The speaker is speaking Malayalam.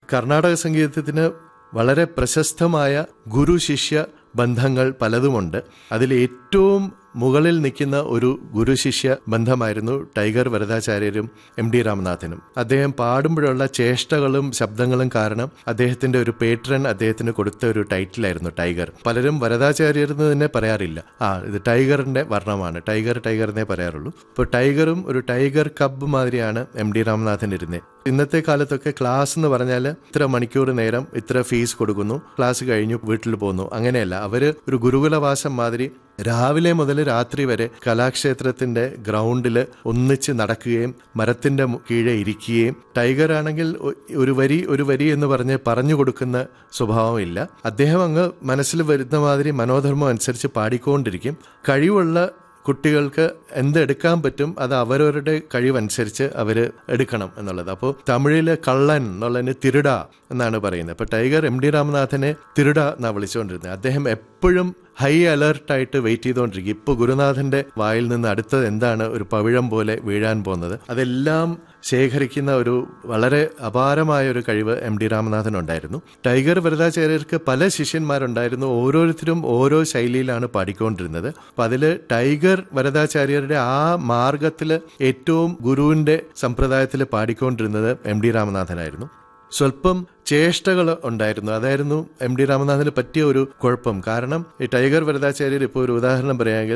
കർണാടക സംഗീതത്തിന് വളരെ പ്രശസ്തമായ ഗുരു ശിഷ്യ ബന്ധങ്ങൾ പലതുമുണ്ട് അതിൽ ഏറ്റവും മുകളിൽ നിൽക്കുന്ന ഒരു ഗുരു ശിഷ്യ ബന്ധമായിരുന്നു ടൈഗർ വരദാചാര്യരും എം ഡി രാമനാഥനും അദ്ദേഹം പാടുമ്പോഴുള്ള ചേഷ്ടകളും ശബ്ദങ്ങളും കാരണം അദ്ദേഹത്തിന്റെ ഒരു പേട്രൺ അദ്ദേഹത്തിന് കൊടുത്ത ഒരു ടൈറ്റിലായിരുന്നു ടൈഗർ പലരും വരദാചാര്യർ എന്ന് തന്നെ പറയാറില്ല ആ ഇത് ടൈഗറിന്റെ വർണ്ണമാണ് ടൈഗർ ടൈഗർ എന്നേ പറയാറുള്ളൂ ഇപ്പോൾ ടൈഗറും ഒരു ടൈഗർ കബ് മാതിരിയാണ് എം ഡി രാമനാഥൻ ഇരുന്നത് ഇന്നത്തെ കാലത്തൊക്കെ ക്ലാസ് എന്ന് പറഞ്ഞാൽ ഇത്ര മണിക്കൂർ നേരം ഇത്ര ഫീസ് കൊടുക്കുന്നു ക്ലാസ് കഴിഞ്ഞു വീട്ടിൽ പോകുന്നു അങ്ങനെയല്ല അവര് ഒരു ഗുരുകുലവാസം മാതിരി രാവിലെ മുതൽ രാത്രി വരെ കലാക്ഷേത്രത്തിന്റെ ഗ്രൗണ്ടിൽ ഒന്നിച്ച് നടക്കുകയും മരത്തിന്റെ മു- കീഴെ ഇരിക്കുകയും ടൈഗർ ആണെങ്കിൽ ഒ- ഒരു വരി ഒരു വരി എന്ന് പറഞ്ഞ് പറഞ്ഞു കൊടുക്കുന്ന സ്വഭാവമില്ല അദ്ദേഹം അങ്ങ് മനസ്സിൽ വരുന്ന മാതിരി മനോധർമ്മം അനുസരിച്ച് പാടിക്കൊണ്ടിരിക്കും കഴിവുള്ള കുട്ടികൾക്ക് എന്തെടുക്കാൻ പറ്റും അത് അവരവരുടെ കഴിവനുസരിച്ച് അവർ എടുക്കണം എന്നുള്ളത് അപ്പോൾ തമിഴില് കള്ളൻ എന്നുള്ളതിന് തിരുട എന്നാണ് പറയുന്നത് അപ്പോൾ ടൈഗർ എം ഡി രാമനാഥനെ തിരുട എന്നാണ് വിളിച്ചുകൊണ്ടിരുന്നത് അദ്ദേഹം എപ്പോഴും ഹൈ അലർട്ടായിട്ട് വെയിറ്റ് ചെയ്തുകൊണ്ടിരിക്കും ഇപ്പോൾ ഗുരുനാഥന്റെ വായിൽ നിന്ന് അടുത്തത് എന്താണ് ഒരു പവിഴം പോലെ വീഴാൻ പോകുന്നത് അതെല്ലാം ശേഖരിക്കുന്ന ഒരു വളരെ അപാരമായ ഒരു കഴിവ് എം ഡി രാമനാഥൻ ഉണ്ടായിരുന്നു ടൈഗർ വരദാചാര്യർക്ക് പല ശിഷ്യന്മാരുണ്ടായിരുന്നു ഓരോരുത്തരും ഓരോ ശൈലിയിലാണ് പാടിക്കൊണ്ടിരുന്നത് അപ്പൊ അതില് ടൈഗർ വരദാചാര്യരുടെ ആ മാർഗത്തിൽ ഏറ്റവും ഗുരുവിന്റെ സമ്പ്രദായത്തിൽ പാടിക്കൊണ്ടിരുന്നത് എം ഡി രാമനാഥനായിരുന്നു സ്വല്പം ചേഷ്ടകൾ ഉണ്ടായിരുന്നു അതായിരുന്നു എം ഡി രാമനാഥന് പറ്റിയ ഒരു കുഴപ്പം കാരണം ഈ ടൈഗർ വരദാചാര്യർ ഇപ്പോൾ ഒരു ഉദാഹരണം പറയുകയാണെങ്കിൽ